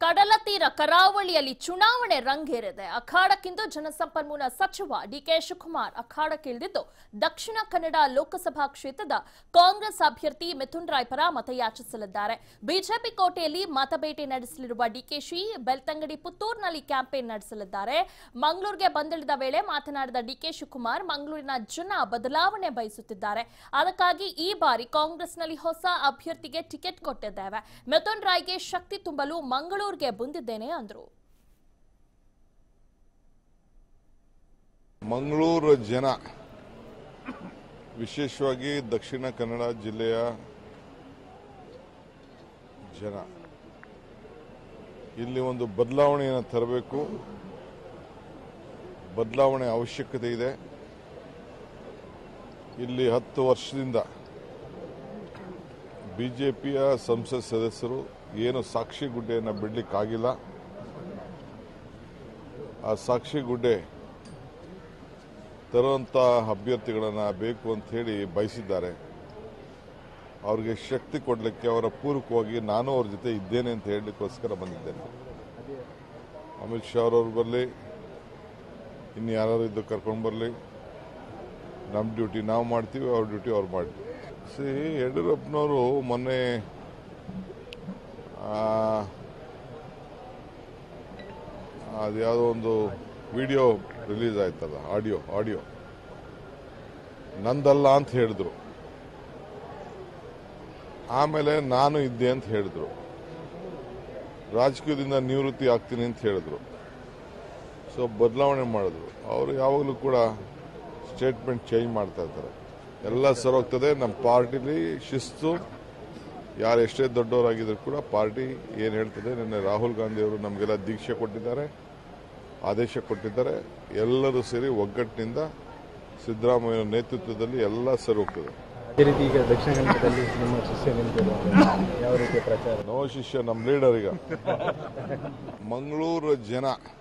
ಕಡಲ ತೀರ ಕರಾವಳಿಯಲ್ಲಿ ಚುನಾವಣೆ ರಂಗೇರಿದೆ ಅಖಾಡಕ್ಕಿಂದು ಜನಸಂಪನ್ಮೂಲ ಸಚಿವ ಡಿಕೆ ಶಿವಕುಮಾರ್ ಅಖಾಡಕ್ಕಿಳಿದಿದ್ದು ದಕ್ಷಿಣ ಕನ್ನಡ ಲೋಕಸಭಾ ಕ್ಷೇತ್ರದ ಕಾಂಗ್ರೆಸ್ ಅಭ್ಯರ್ಥಿ ಮಿಥುನ್ ರಾಯ್ ಪರ ಮತಯಾಚಿಸಲಿದ್ದಾರೆ ಬಿಜೆಪಿ ಕೋಟೆಯಲ್ಲಿ ಮತಬೇಟೆ ನಡೆಸಲಿರುವ ಡಿಕೆಶಿ ಬೆಳ್ತಂಗಡಿ ಪುತ್ತೂರಿನಲ್ಲಿ ಕ್ಯಾಂಪೇನ್ ನಡೆಸಲಿದ್ದಾರೆ ಮಂಗಳೂರಿಗೆ ಬಂದಿಳಿದ ವೇಳೆ ಮಾತನಾಡಿದ ಡಿಕೆ ಶಿವಕುಮಾರ್ ಮಂಗಳೂರಿನ ಜನ ಬದಲಾವಣೆ ಬಯಸುತ್ತಿದ್ದಾರೆ ಅದಕ್ಕಾಗಿ ಈ ಬಾರಿ ಕಾಂಗ್ರೆಸ್ನಲ್ಲಿ ಹೊಸ ಅಭ್ಯರ್ಥಿಗೆ ಟಿಕೆಟ್ ಕೊಟ್ಟಿದ್ದೇವೆ ಮಿಥುನ್ ರಾಯ್ಗೆ ಶಕ್ತಿ ತುಂಬಲು ಮಂಗಳೂರಿಗೆ ಬಂದಿದ್ದೇನೆ ಅಂದ್ರು ಮಂಗಳೂರು ಜನ ವಿಶೇಷವಾಗಿ ದಕ್ಷಿಣ ಕನ್ನಡ ಜಿಲ್ಲೆಯ ಜನ ಇಲ್ಲಿ ಒಂದು ಬದಲಾವಣೆಯನ್ನು ತರಬೇಕು ಬದಲಾವಣೆ ಅವಶ್ಯಕತೆ ಇದೆ ಇಲ್ಲಿ ಹತ್ತು ವರ್ಷದಿಂದ ಬಿಜೆಪಿಯ ಸಂಸತ್ ಸದಸ್ಯರು ಏನು ಸಾಕ್ಷಿ ಗುಡ್ಡೆಯನ್ನು ಬಿಡಲಿಕ್ಕಾಗಿಲ್ಲ ಆ ಸಾಕ್ಷಿ ಗುಡ್ಡೆ ತರುವಂಥ ಅಭ್ಯರ್ಥಿಗಳನ್ನು ಬೇಕು ಅಂತ ಹೇಳಿ ಬಯಸಿದ್ದಾರೆ ಅವ್ರಿಗೆ ಶಕ್ತಿ ಕೊಡಲಿಕ್ಕೆ ಅವರ ಪೂರಕವಾಗಿ ನಾನು ಅವ್ರ ಜೊತೆ ಇದ್ದೇನೆ ಅಂತ ಹೇಳಲಿಕ್ಕೋಸ್ಕರ ಬಂದಿದ್ದೇನೆ ಅಮಿತ್ ಶಾ ಅವ್ರವ್ರು ಬರಲಿ ಇನ್ನು ಯಾರು ಇದ್ದು ಕರ್ಕೊಂಡು ಬರಲಿ ನಮ್ಮ ಡ್ಯೂಟಿ ನಾವು ಮಾಡ್ತೀವಿ ಅವ್ರ ಡ್ಯೂಟಿ ಅವ್ರು ಮಾಡ್ತೀವಿ ಸಿ ಯಡಿಯೂರಪ್ಪನವರು ಮೊನ್ನೆ ಅದ್ಯಾವುದೋ ಒಂದು ವಿಡಿಯೋ ರಿಲೀಸ್ ಆಯ್ತಲ್ಲ ಆಡಿಯೋ ಆಡಿಯೋ ನಂದಲ್ಲ ಅಂತ ಹೇಳಿದ್ರು ಆಮೇಲೆ ನಾನು ಇದ್ದೆ ಅಂತ ಹೇಳಿದ್ರು ರಾಜಕೀಯದಿಂದ ನಿವೃತ್ತಿ ಆಗ್ತೀನಿ ಅಂತ ಹೇಳಿದ್ರು ಸೊ ಬದಲಾವಣೆ ಮಾಡಿದ್ರು ಅವರು ಯಾವಾಗಲೂ ಕೂಡ ಸ್ಟೇಟ್ಮೆಂಟ್ ಚೇಂಜ್ ಮಾಡ್ತಾ ಇರ್ತಾರೆ ಎಲ್ಲ ಸರೋಗ್ತದೆ ನಮ್ಮ ಪಾರ್ಟಿಲಿ ಶಿಸ್ತು ಯಾರು ಎಷ್ಟೇ ದೊಡ್ಡವರಾಗಿದ್ರು ಕೂಡ ಪಾರ್ಟಿ ಏನು ಹೇಳ್ತದೆ ನಿನ್ನೆ ರಾಹುಲ್ ಗಾಂಧಿ ಅವರು ನಮಗೆಲ್ಲ ದೀಕ್ಷೆ ಕೊಟ್ಟಿದ್ದಾರೆ ಆದೇಶ ಕೊಟ್ಟಿದ್ದಾರೆ ಎಲ್ಲರೂ ಸೇರಿ ಒಗ್ಗಟ್ಟಿನಿಂದ ಸಿದ್ದರಾಮಯ್ಯ ನೇತೃತ್ವದಲ್ಲಿ ಎಲ್ಲ ಸರಿ ಹೋಗ್ತದೆ ಅದೇ ರೀತಿ ಈಗ ದಕ್ಷಿಣ ಕನ್ನಡದಲ್ಲಿ ನಿಮ್ಮ ಶಿಷ್ಯ ನಿಂತಿರುವ ಯಾವ ರೀತಿಯ ಪ್ರಚಾರ ನವ ಶಿಷ್ಯ ನಮ್ಮ ಲೀಡರ್ ಈಗ ಮಂಗಳೂರು ಜನ